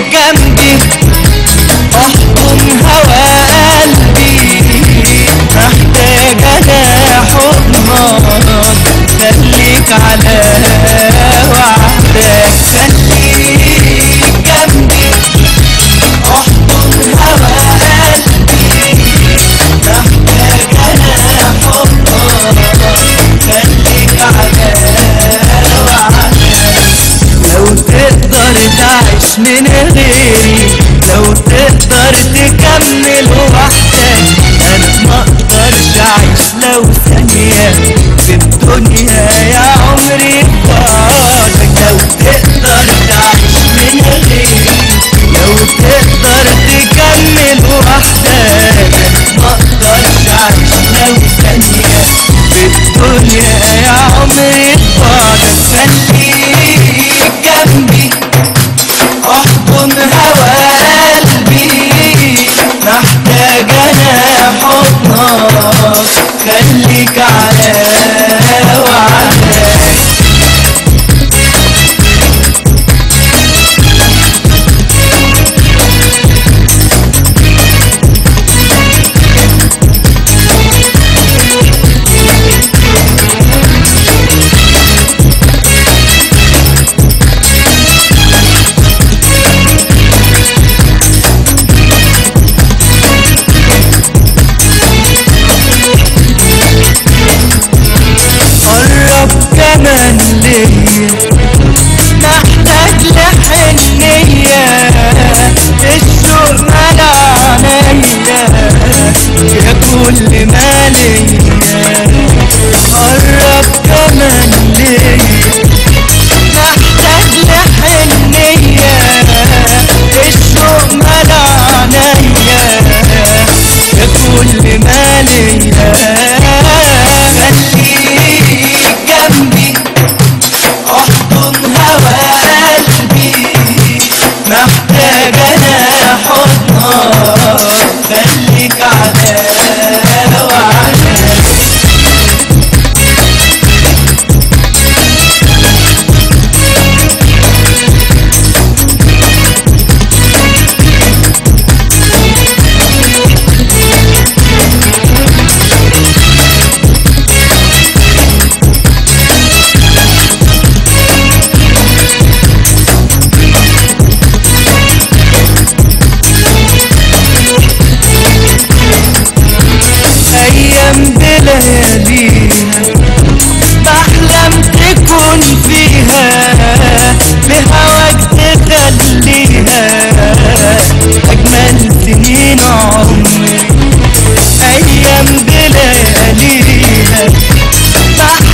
جنبي احضن هوا قلبي محتاج انا حضنك خليك على وعدك خليك جنبي احضن هوا قلبي محتاج انا حضنك خليك على وعدك لو تقدر تعيش من غيري لو تقدر تكمل وحدك انا ما اقدرش اعيش لو ثانية في الدنيا يا عمري بعدك لو تقدر تعيش من غيري لو تقدر تكمل وحدك ما اقدرش اعيش لو ثانية في الدنيا يا عمري بعدك خليك جنبي احضن هوا قلبي محتاج انا حضنك خليك على وعدك قرب كمان ليا محتاج لحنية الشوق ملا عينيا يا كل ما ليا قرب كمان ليا محتاج لحنية الشوق ملا عينيا يا كل ما ليا خليك جنبي احضن هوا قلبي محتاج انا حضنك خليك على وعدك ايام بلياليها بحلم تكون فيها بهواك تخليها اجمل سنين عمري ايام بلياليها بحلم